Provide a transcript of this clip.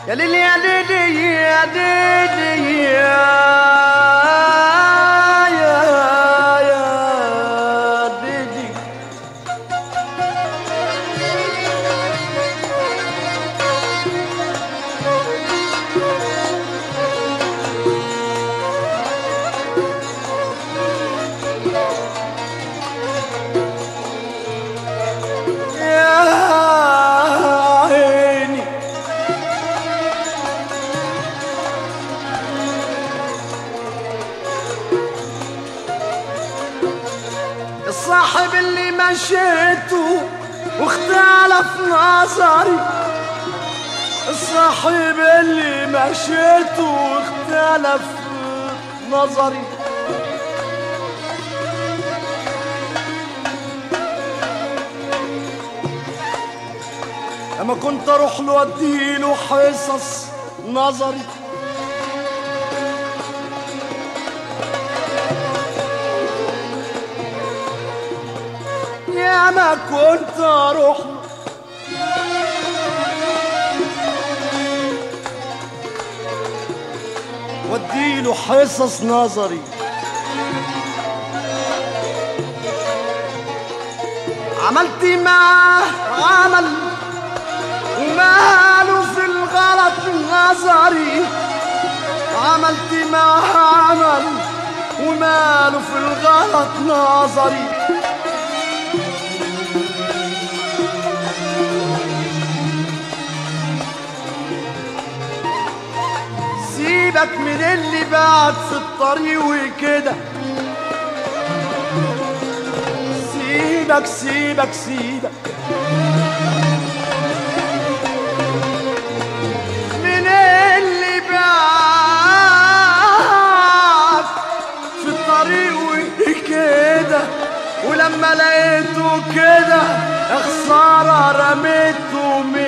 يا ليلي يا ليلي يا ليلي يا يا يا ليلي يا عيني الصاحب اللي مشيته واختلف نظري الصاحب اللي مشيته واختلف نظري لما كنت اروح له اديله حصص نظري يا ما كنت اروح له واديله حصص نظري عملت معاه عمل وماله في الغلط نظري عملت معاه عمل وماله في الغلط نظري سيبك من اللي بعد في الطريق وكده سيبك سيبك سيبك من اللي بعد في الطريق وكده ولما لقيته كده خسارة رميته من